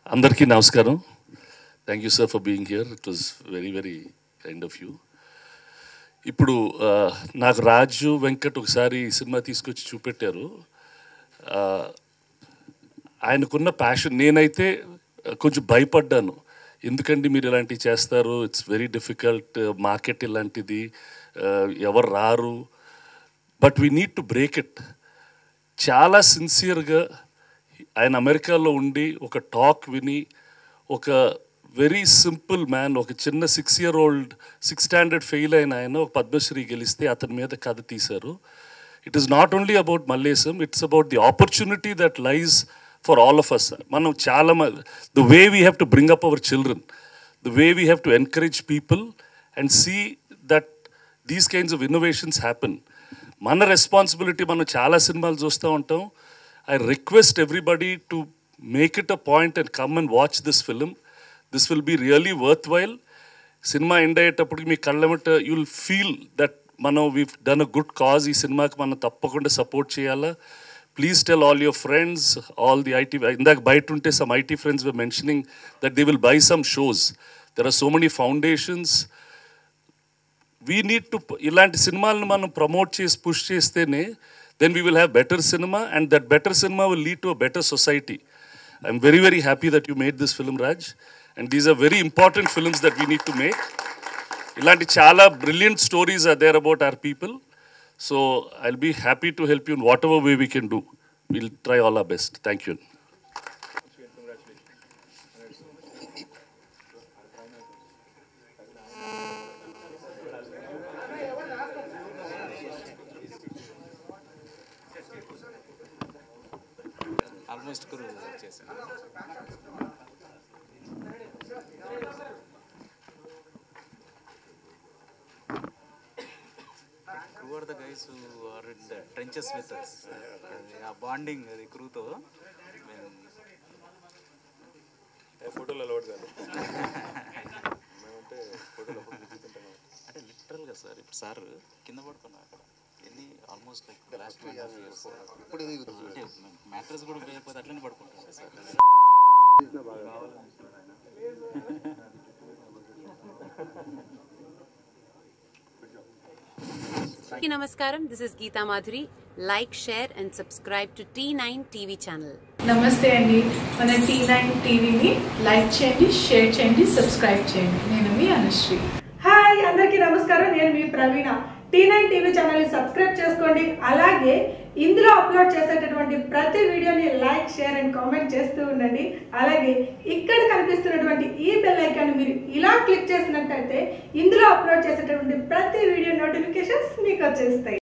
అందరికీ నమస్కారం thank you sir for being here it was very very kind of you ఇప్పుడు ఆ, నాకు రాజు వెంకట్ ఒకసారి ఈ సినిమా తీసుకొచ్చి చూపెట్టారు ఆ, ఆయనకున్న ప్యాషన్ నేనైతే ఆ, కొంచెం భయపడ్డాను ఎందుకండి మీరు ఇలాంటివి చేస్తారు ఇట్స్ వెరీ డిఫికల్ట్ మార్కెట్ ఇలాంటిది ఆ, ఎవరు రారు but we need to break it చాలా సిన్సియర్గా ఆయన అమెరికాలో ఉండి ఒక టాక్ విని ఒక వెరీ సింపుల్ మ్యాన్ ఒక చిన్న six year old six standard fail అయిన ఆయన ఒక పద్మశ్రీ గెలిస్తే అతని మీద కథ తీశారు it is not only about Mallesham it's about the opportunity that lies for all of us మనం చాలా the way we have to bring up our children the way we have to encourage people and see that these kinds of innovations happen మన responsibility మనం చాలా సినిమాలు చూస్తూ ఉంటాం I request everybody to make it a point and come and watch this film this will be really worthwhile సినిమా end అయ్యేటప్పటికి మీ కళ్ళమట యూ విల్ ఫీల్ దట్ మనం we done a good cause ఈ సినిమాకి మనం తప్పకుండా సపోర్ట్ చేయాలా please tell all your friends all the IT ఇందాక బయట ఉంటే some IT friends were mentioning that they will buy some shows there are so many foundations we need to ఇలాంటి సినిమాలను మనం ప్రమోట్ చేసి పుష్ చేస్తేనే then we will have better cinema and that better cinema will lead to a better society I'm very very happy that you made this film Raj and these are very important films that we need to make ఇలాంటి చాలా brilliant stories are there about our people so I'll be happy to help you in whatever way we can do will try all are best thank you almost కురు చేశాను crew are the guys who are in the trenches with us ఆ bonding అది క్రూతో ఫోటోలు అలవాటు కాదు మేమంటే ఫోటోలు అప్పుడు బిజీ తింటాం అంటే లిటరల్గా సార్ ఇప్పుడు సార్ కింద పడుకున్నారు అక్కడ ఎన్ని almost like last two years అంటే మ్యాట్రస్ కూడా వేయకపోతే అట్లనే పడుకుంటుండే సార్ అందరికీ నమస్కారం this is Geeta Madhuri like share and subscribe to T nine TV channel నమస్తే అండి మన టీ నైన్ టీవీని లైక్ చేయండి షేర్ చేయండి సబ్స్క్రైబ్ చేయండి నేను మీ అనుశ్రీ హాయ్ అందరికీ నమస్కారం నేను మీ ప్రవీణ టీ నైన్ టీవీ ఛానల్ని సబ్స్క్రైబ్ చేసుకోండి అలాగే ఇందులో అప్లోడ్ చేసేటటువంటి ప్రతి వీడియోని లైక్ షేర్ అండ్ కామెంట్ చేస్తూ ఉండండి అలాగే ఇక్కడ కనిపిస్తున్నటువంటి ఈ బెల్ ఐకాన్ మీరు ఇలా క్లిక్ చేసినట్టయితే ఇందులో అప్లోడ్ చేసేటటువంటి ప్రతి వీడియో నోటిఫికేషన్స్ మీకు వచ్చేస్తాయి